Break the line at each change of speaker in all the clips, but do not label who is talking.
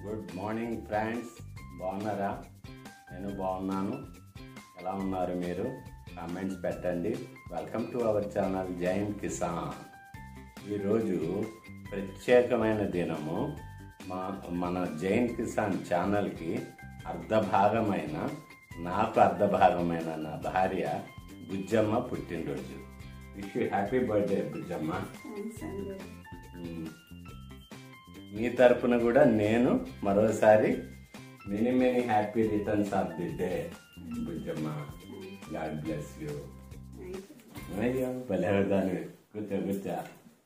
Good morning friends బాగున్నారా నేను బాగున్నాను ఎలా ఉన్నారు మీరు కామెంట్స్ పెట్టండి welcome to our channel Jain Kisan ఈరోజు ప్రత్యేకమైన దినము మా మన జైన్ కిసాన్ ఛానల్కి అర్ధభాగమైన నాకు అర్ధభాగమైన నా భార్య బుజ్జమ్మ పుట్టినరోజు wish you happy birthday Bujjamma
thanks అండి
మ్మ్. మీ తరపున కూడా నేను మరోసారి many many happy returns of the day Bujjamma God bless you అయ్యో భలేదాన్ని కూర్చో కూర్చో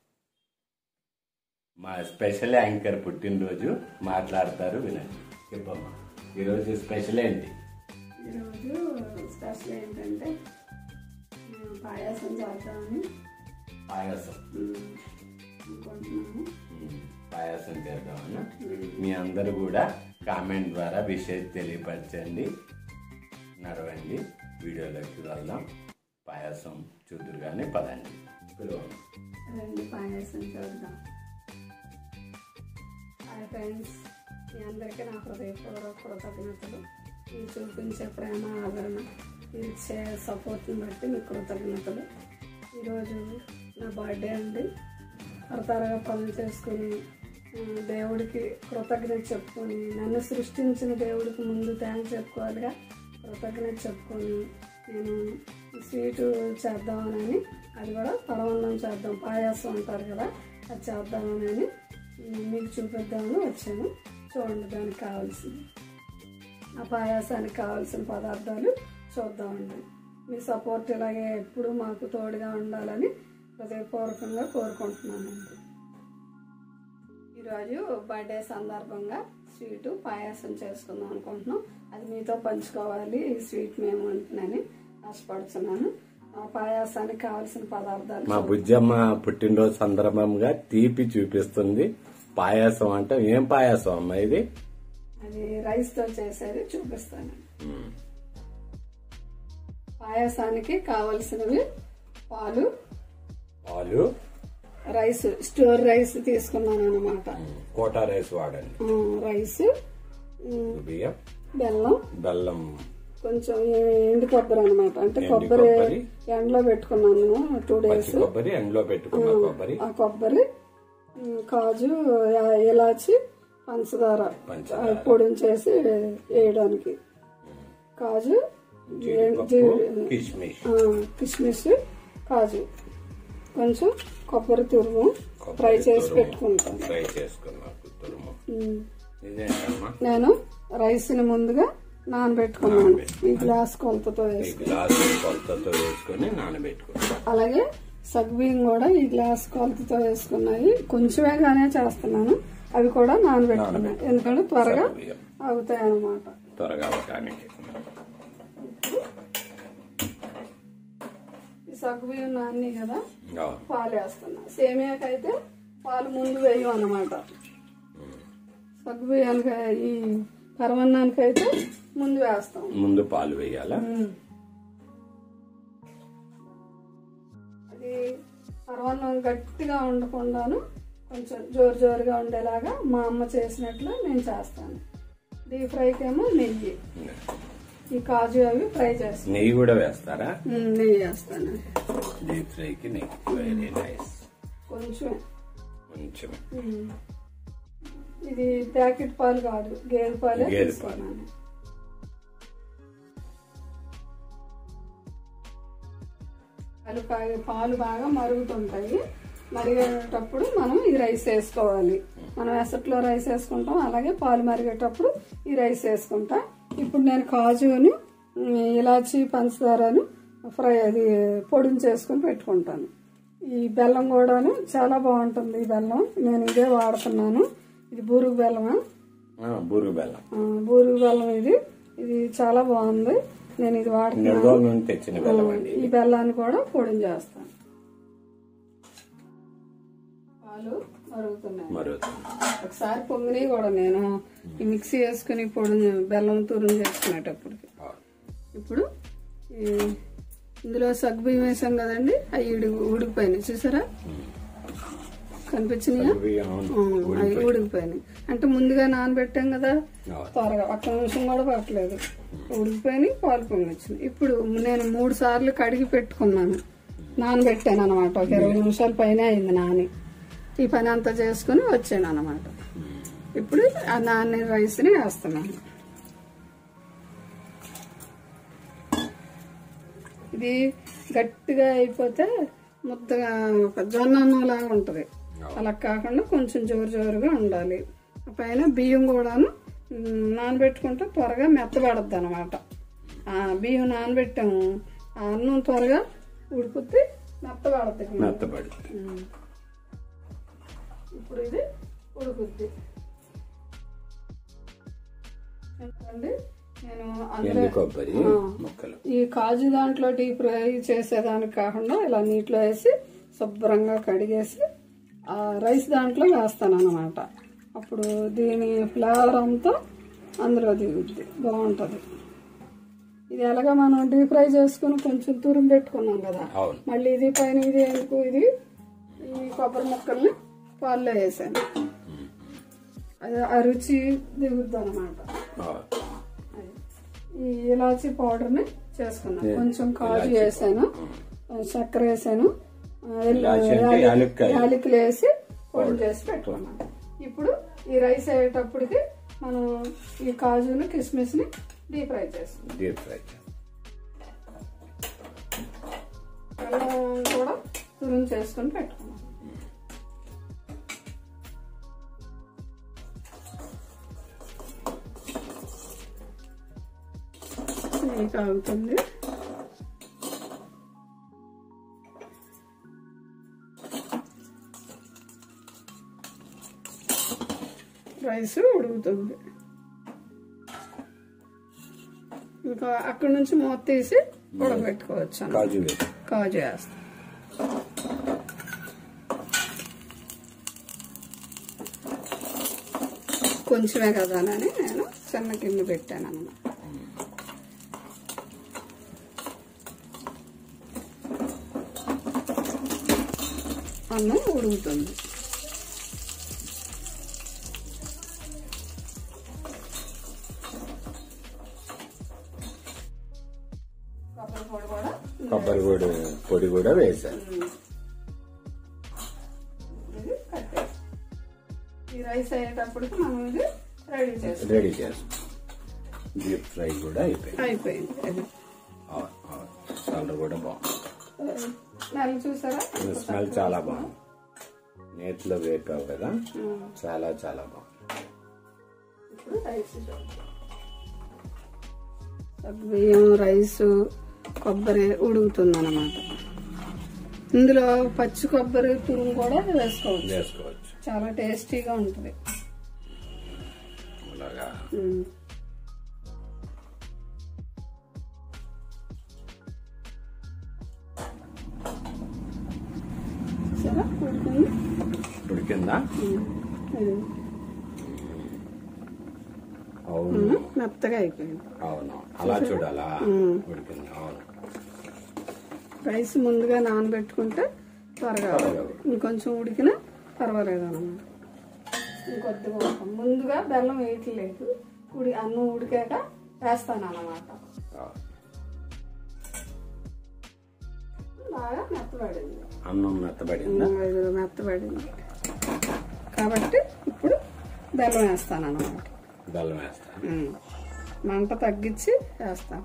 మా స్పెషల్ యాంకర్ పుట్టినరోజు మాట్లాడతారు వినండి చెప్పమ్మా ఈరోజు స్పెషల్ ఏంటి
ఈరోజు స్పెషల్ ఏంటంటే మేము పాయాసం చేద్దామని
పాయసం
ఉమ్, అనుకుంటున్నాము
మ్మ్. పాయసం చేద్దామన్నా మీ అందరూ కూడా కామెంట్ ద్వారా విషయం తెలియపరచండి నడవండి వీడియోలోకి వెళ్దాం పాయసం చూద్దరు కానీ పదండి పిలవండి
రెండు పాయాసం చూద్దాం హాయ్ ఫ్రెండ్స్ మీ అందరికీ నా హృదయపూర్వక కృతజ్ఞతలు మీరు చూపించే ప్రేమ ఆదరణ మీరు ఇచ్చే సపోర్ట్ని బట్టి మీకు కృతజ్ఞతలు ఈరోజు నా బర్త్డే అండి త్వరగా పనులు చేసుకుని ఆ, దేవుడికి కృతజ్ఞత చెప్పుకొని నన్ను సృష్టించిన దేవుడికి ముందు థ్యాంక్స్ చెప్పుకోవాలిగా కృతజ్ఞత చెప్పుకొని నేను స్వీటు చేద్దామని అది కూడా పరవన్నం చేద్దాం పాయాసం అంటారు కదా అది చేద్దామని మీకు చూపిద్దామని వచ్చాను చూడండి దానికి కావాల్సింది ఆ పాయాసానికి కావాల్సిన పదార్థాలు చూద్దామండి మీ సపోర్ట్ ఇలాగే ఎప్పుడు మాకు తోడుగా ఉండాలని హృదయపూర్వకంగా కోరుకుంటున్నానండి ఈరోజు బర్త్డే సందర్భంగా స్వీటు పాయాసం చేసుకుందాం అనుకుంటున్నాం అది మీతో పంచుకోవాలి ఈ స్వీట్ మేము అంటున్నాను ఆశపడుతున్నాను ఆ పాయాసానికి కావాల్సిన పదార్థాలు
మా బుజ్జమ్మ పుట్టినరోజు సందర్భంగా తీపి చూపిస్తుంది పాయసం అంటే ఏం పాయసం అమ్మా ఇది
అది రైస్తో చేసేది చూపిస్తాను
మ్మ్.
పాయాసానికి కావలసినవి పాలు
పాలు
రైస్ స్టోర్ రైస్ తీసుకున్నాను అనమాట
కోటా రైస్ వాడండి
రైస్ ఉమ్,
బియ్యం
బెల్లం
బెల్లం
కొంచెం ఎండు కొబ్బరి అనమాట అంటే
ఎండు
కొబ్బరి
కొబ్బరి.
ఎండలో పెట్టుకున్నాను టూ డేస్
పచ్చి కొబ్బరి ఎండలో పెట్టుకున్న కొబ్బరి
ఆ కొబ్బరి ఉమ్, కాజు యా- ఇలాచి పంచదార
పంచదార.
అవి పొడిని చేసి వేయడానికి కాజు
జీడిపప్పు
జీ-
కిస్మిస్
ఆ, కిస్మిస్ కాజు కొంచెం కొబ్బరి తురుము
కొబ్బరి
ఫ్రై చేసి
తురుము.
పెట్టుకుంటాను
ఫ్రై చేసుకున్నాం తురుము
ఉమ్.
ఇదేంటమ్మా
నేను రైస్ ని ముందుగా నానబెట్టుకున్నాను ఈ గ్లాస్ కొలతతో
ఈ
వేసి
గ్లాసు కొలతతో వేసుకొని నానబెట్టుకుంటాం
అలాగే సగ్బియ్యం కూడా ఈ గ్లాస్ కొలతతో వేసుకున్నాయి కొంచెమేగానే చేస్తున్నాను అవి కూడా నానబెట్టుకున్నాను ఎందుకంటే త్వరగా
బియ్యం
అవుతాయి అన్నమాట
త్వరగా అవటానికి
ఈ సగ్బియ్యం నాని కదా
ఆ,
పాలు వేస్తున్నా సేమియాకైతే పాలు ముందు వేయం అన్నమాట సగ్బియ్యానికి ఈ పరమన్నానికైతే ముందు వేస్తాం
ముందు పాలు వేయాలా
ఉమ్. అది పరమాన్నం గట్టిగా ఉండకుండాను కొంచెం జోరు జోరుగా ఉండేలాగా మా అమ్మ చేసినట్లు నేను చేస్తాను డీప్ ఫ్రైకి ఏమో నెయ్యి ఈ కాజు అవి ఫ్రై చేస్తాను
నెయ్యి కూడా వేస్తారా
ఉమ్, నెయ్యి వేస్తాను
డీప్ ఫ్రైకి నెయ్యి వెరీ నైస్
కొంచెం
కొంచెం
ఉమ్. ఇది ప్యాకెట్ పాలు కాదు గేదె పాలే
గేదె
తీసుకున్నాను పాలు కాగే- పాలు బాగా మరుగుతుంటాయి మరిగేటప్పుడు మనం ఈ రైస్ వేసుకోవాలి మనం ఎసట్లో రైస్ వేసుకుంటాం అలాగే పాలు మరిగేటప్పుడు ఈ రైస్ వేసుకుంటా ఇప్పుడు నేను కాజుని ఉమ్, ఇలాచి పంచదారను ఫ్రై అది పొడిని చేసుకుని పెట్టుకుంటాను ఈ బెల్లం కూడాను చాలా బాగుంటుంది ఈ బెల్లం నేను ఇదే వాడుతున్నాను ఇది బూరుగు బెల్లమా
ఆ, బూరు బెల్లం
ఆ, బూరుగు బెల్లం ఇది ఇది చాలా బాగుంది నేను ఇది వాడుతున్నాను
నెల రోజుల నుండి తెచ్చిన బెల్లం అండి
ఈ బెల్లాన్ని కూడా పొడిని చేస్తాను పాలు మరుగుతున్నాయి
మరుగుతుంది
ఒకసారి పొంగినవి కూడా నేను ఈ మిక్సీ వేసుకుని పొడి బెల్లం తురుము చేసుకునేటప్పుడు
ఆ,
ఇప్పుడు ఈ ఇందులో సగ్గుబియ్యం వేసాం కదండి అవి ఉడి ఉడికిపోయినాయి చూసారా కనిపించినాయా
ఇవి అవును.
ఆ, అవి ఉడికిపోయినాయి అంటే ముందుగా నానబెట్టాం కదా
అవును.
త్వరగా ఒక్క నిమిషం కూడా పట్టలేదు ఉడికిపోయినాయి పాలు పొంగిచ్చినాయి ఇప్పుడు నేను మూడు సార్లు కడిగి పెట్టుకున్నాను నానబెట్టాను అనమాట ఒక ఇరవై నిమిషాల పైన అయింది నాని ఈ పని అంతా చేసుకుని వచ్చాను అనమాట ఇప్పుడు ఆ నాని రైస్ని వేస్తున్నాను ఇది గట్టిగా అయిపోతే ముద్దగా ఒక జొన్న అన్నం లాగా ఉంటుంది అలా కాకుండా కొంచెం జోరు జోరుగా ఉండాలి పైన బియ్యం కూడాను మ్, నానబెట్టుకుంటే త్వరగా మెత్తబడద్దు అనమాట బియ్యం నానబెట్టాము ఆ అన్నం త్వరగా ఉడికితే మెత్తబడద్ది
మెత్తబడి
మ్. ఇప్పుడు ఇది ఉడుకుద్ది ఎందుకంటే నేను అందులో
ఎండు కొబ్బరి
ఆ.
ముక్కలు
ఈ కాజు దాంట్లో డీప్ ఫ్రై చేసేదానికి కాకుండా ఇలా నీటిలో వేసి శుభ్రంగా కడిగేసి ఆ రైస్ దాంట్లో వేస్తాను అనమాట అప్పుడు దీని ఫ్లేవర్ అంతా అందులో దిగుద్ది బాగుంటుంది ఇది ఎలాగా మనం డీప్ ఫ్రై చేసుకుని కొంచెం తురుము పెట్టుకున్నాం కదా
అవును
మళ్ళీ ఇది పైన ఇది ఎందుకు ఇది ఈ కొబ్బరి ముక్కల్ని పాల్లో వేసాను అది ఆ రుచి దిగుద్ది అనమాట
అవును.
ఈ ఇలాచీ పౌడర్ ని చేసుకున్నాను కొంచెం కాజు వేసాను చక్కెర వేసాను ఆ, ఎల్-
ఇలాచీ అంటే
యాలక్-
యాలక్కాయ.
యాలకులు వేసి పొడి చేసి పెట్టుకున్నాను ఇప్పుడు ఈ రైస్ అయ్యేటప్పటికి మనం ఈ కాజుని కిస్మిస్ ని డీప్ ఫ్రై చేస్తున్నాం
డీప్ ఫ్రై
బెల్లం కూడా తురుము చేసుకొని పెట్టుకున్నాం నెయ్యి కాగుతుంది రైస్ ఉడుకుతుంది ఇంకా అక్కడ నుంచి మూత తీసి ఉడకబెట్టుకోవచ్చు అన్నమాట.
కాజు వేసి
కాజు వేస్తాం కొంచెమే కదా అని నేను చిన్న గిన్నె పెట్టాను అన్నమాట అన్నం ఉడుకుతుంది కొబ్బరి పొడి కూడా
కొబ్బరి పొడి పొడి కూడా వేశాను
ఇది కట్టేసి ఈ రైస్ అయ్యేటప్పటికి మనం ఇది రెడీ చేస్తాం
రెడీ చేస్తాం డీప్ ఫ్రై కూడా అయిపోయింది
అయిపోయింది అది
అవును, అవును. కలర్ కూడా బాగుంది
స్మెల్ చూసారా
స్మెల్ చాలా బాగుంది నేతిలో వేపావు కదా చాలా చాలా బాగుంది
ఇప్పుడు రైస్ చూద్దాం. బియ్యం రైస్ కొబ్బరి ఉడుకుతుంది అనమాట ఇందులో పచ్చి కొబ్బరి తురుము కూడా వేసుకోవచ్చు
వేసుకోవచ్చు
చాలా టేస్టీగా ఉంటుంది
అలాగా
ఉమ్. చూసారా ఉడుకుంది
ఉడికిందా
ఉమ్. ఇది.
అవును
ఉమ్, మెత్తగా అయిపోయింది
అవును అలా చూడాలా ఉడికింది అవును
రైస్ ముందుగా నానబెట్టుకుంటే త్వరగా ఇంకొంచెం ఉడికినా పర్వాలేదు అన్నమాట ఇంకొద్దిగా ఉడకం. ముందుగా బెల్లం వేయట్లేదు ఉడి అన్నం ఉడికాక వేస్తాను అన్నమాట
అవును.
బాగా మెత్తబడింది
అన్నం మెత్తబడిందా
ఇది మెత్తబడింది కాబట్టి ఇప్పుడు బెల్లం వేస్తాను అన్నమాట
బెల్లం వేస్తాను
ఉమ్. మంట తగ్గించి వేస్తాను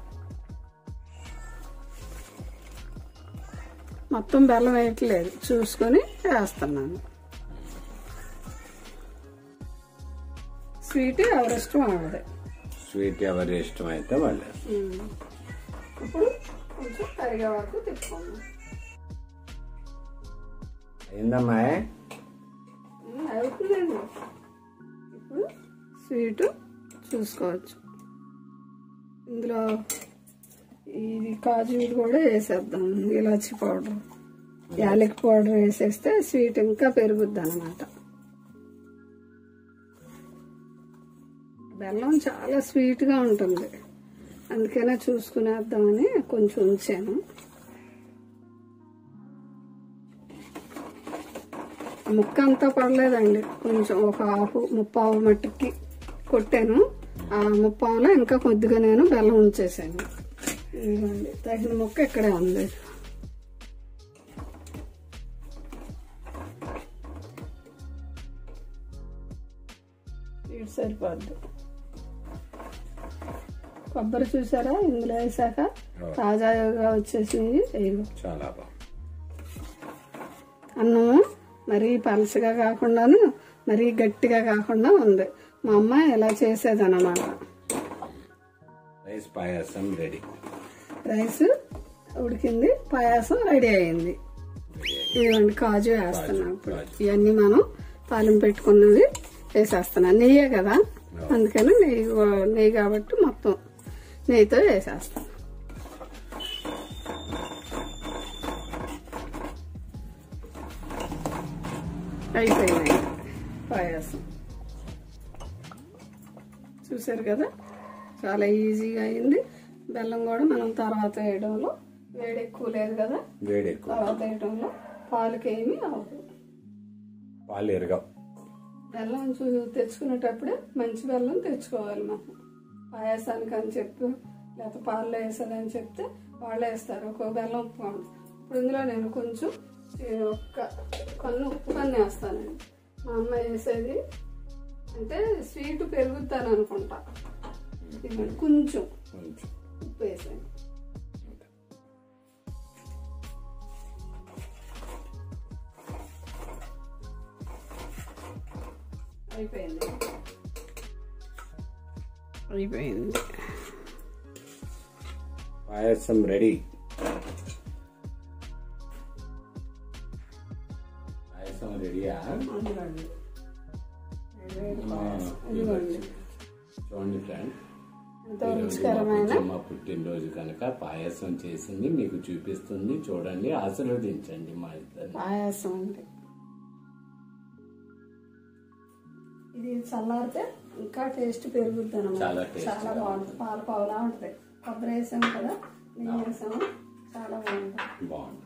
మొత్తం బెల్లం వేయట్లేదు చూసుకొని వేస్తున్నాను స్వీట్ ఎవరిష్టం ఆవిడ
స్వీట్ ఎవరి ఇష్టం అయితే వాళ్ళు
ఉమ్. ఇప్పుడు కొంచెం కరిగే వరకు తిప్పుకుందాం
అయిందమ్మా
ఉమ్, అవుతుందండి ఇప్పుడు స్వీట్ చూసుకోవచ్చు ఇందులో ఇది కాజు కూడా వేసేద్దాం ఇలాచి పౌడర్ యాలక్ పౌడర్ వేసేస్తే స్వీట్ ఇంకా పెరుగుద్ది అనమాట బెల్లం చాలా స్వీట్గా ఉంటుంది అందుకనే చూసుకునేద్దామని కొంచెం ఉంచాను ముక్క అంతా పడలేదండి కొంచెం ఒక ఆపు ముప్పావు మట్టికి కొట్టాను ఆ ముప్పావులో ఇంకా కొద్దిగా నేను బెల్లం ఉంచేసాను ఇదిగోండి తగిన ముక్క ఇక్కడే ఉంది ఇటు సరిపోద్ది కొబ్బరి చూసారా ఇందులో వేసాక తాజాగా వచ్చేసినవి ఇదిగో
చాలా బాగుంది
అన్నము మరీ పలసగా కాకుండాను మరీ గట్టిగా కాకుండా ఉంది మా అమ్మ ఇలా చేసేదన్నమాట
రైస్ పాయసం రెడీ
రైస్ ఉడికింది పాయాసం రెడీ అయింది ఇదిగోండి కాజు వేస్తున్నాం ఇప్పుడు ఇవన్నీ మనం తాలింపు పెట్టుకున్నది వేసేస్తున్నాం నెయ్యే కదా అందుకని నెయ్యి కూ- నెయ్యి కాబట్టి మొత్తం నెయ్యితో వేసేస్తాం అయిపోయింది పాయాసం చూసారు కదా చాలా ఈజీగా అయింది బెల్లం కూడా మనం తర్వాత వేయడంలో వేడి ఎక్కువ లేదు కదా
వేడి ఎక్కువ
తర్వాత వేయడంలో పాలకి ఏమీ అవ్వదు
పాలు ఎరగవు
బెల్లం చూ తెచ్చుకునేటప్పుడే మంచి బెల్లం తెచ్చుకోవాలి మనం పాయాసానికి అని చెప్పి లేకపోతే పాలలో వేసేదని చెప్తే వాళ్ళు వేస్తారు ఒక బెల్లం ఉప్పు కావాలి. ఇప్పుడు ఇందులో నేను కొంచెం ఈ ఒక్క కన్ను ఉప్పు కన్ను వేస్తానండి మా అమ్మ వేసేది అంటే స్వీట్ పెరుగుతాను అనుకుంటా ఇదిగోండి, కొంచెం
కొంచెం
ఉప్పు వేసాను అయిపోయింది అయిపోయింది
పాయసం రెడీ పాయసం రెడీయా
అందులోండి వేడి పాయసం. ఇదిగోండి
చూడండి ఫ్రెండ్
ఎంతో రుచికరమైన
మా పుట్టినరోజు కనుక పాయసం చేసింది మీకు చూపిస్తుంది చూడండి ఆశీర్వదించండి మా ఇద్దరు
పాయసం అండి ఇది చల్లారితే ఇంకా టేస్ట్ పెరుగుద్ది అనమాట
చాలా taste
చాలా బాగుంటుంది పాల పావులా ఉంటుంది కొబ్బరి వేసాం కదా నెయ్యి వేసాము చాలా బాగుంటుంది
బాగుంది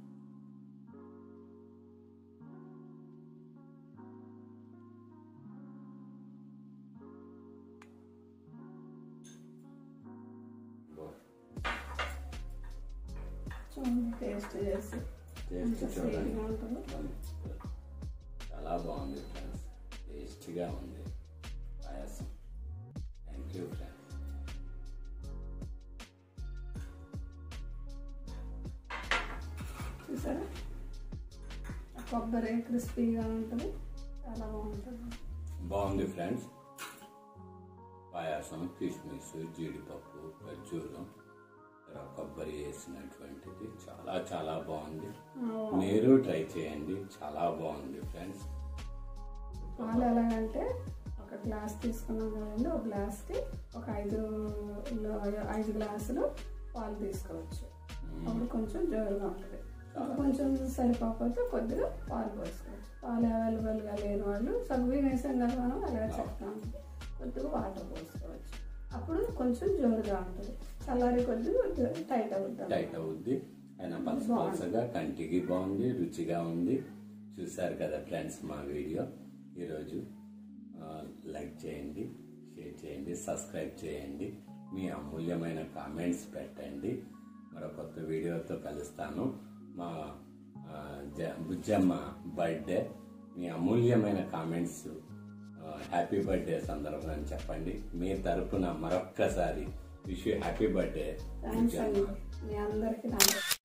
చూడండి టేస్ట్ చేసి
టేస్ట్ చూడండి
స్వీట్గా ఉంటుంది
చాలా బాగుంది ఫ్రెండ్స్ టేస్టీగా ఉంది పాయసం థ్యాంక్ యూ ఫ్రెండ్స్
చూసారా ఆ కొబ్బరి క్రిస్పీగా ఉంటుంది చాలా బాగుంటుంది
బాగుంది ఫ్రెండ్స్ పాయాసం కిస్మిస్ జీడిపప్పు ఖర్జూరం తర్వాత కొబ్బరి వేసినటువంటిది చాలా చాలా బాగుంది మీరు ట్రై చేయండి చాలా బాగుంది ఫ్రెండ్స్
పాలు ఎలాగంటే ఒక గ్లాస్ తీసుకున్నాం కదండి ఒక గ్లాస్కి ఒక ఐదు ఐదు గ్లాసులు పాలు తీసుకోవచ్చు అప్పుడు కొంచెం జోరుగా ఉంటుంది ఇంకా కొంచెం సరిపోకపోతే కొద్దిగా పాలు పోసుకోవచ్చు పాలు అవైలబుల్గా లేని వాళ్ళు సగ్గుబియ్యం వేసాం కదా మనం అలాగే చెప్తాం కొద్దిగా వాటర్ పోసుకోవచ్చు అప్పుడు కొంచెం జోరుగా ఉంటుంది చల్లారి కొద్దిగా టైట్ అవుతుంది
టైట్ అవుద్ది అయినా పలస పలసగా కంటికి బాగుంది రుచిగా ఉంది చూశారు కదా ఫ్రెండ్స్ మా వీడియో ఈరోజు ఆ, లైక్ చేయండి షేర్ చేయండి సబ్స్క్రైబ్ చేయండి మీ అమూల్యమైన కామెంట్స్ పెట్టండి మరో కొత్త వీడియోతో కలుస్తాను మా ఆ, జ- బుజ్జమ్మ బర్త్డే మీ అమూల్యమైన కామెంట్స్ హ్యాపీ బర్త్డే సందర్భంగా చెప్పండి మీ తరపున మరొక్కసారి విష్ హ్యాపీ బర్త్డే
థ్యాంక్స్ అండి మీ అందరికీ నా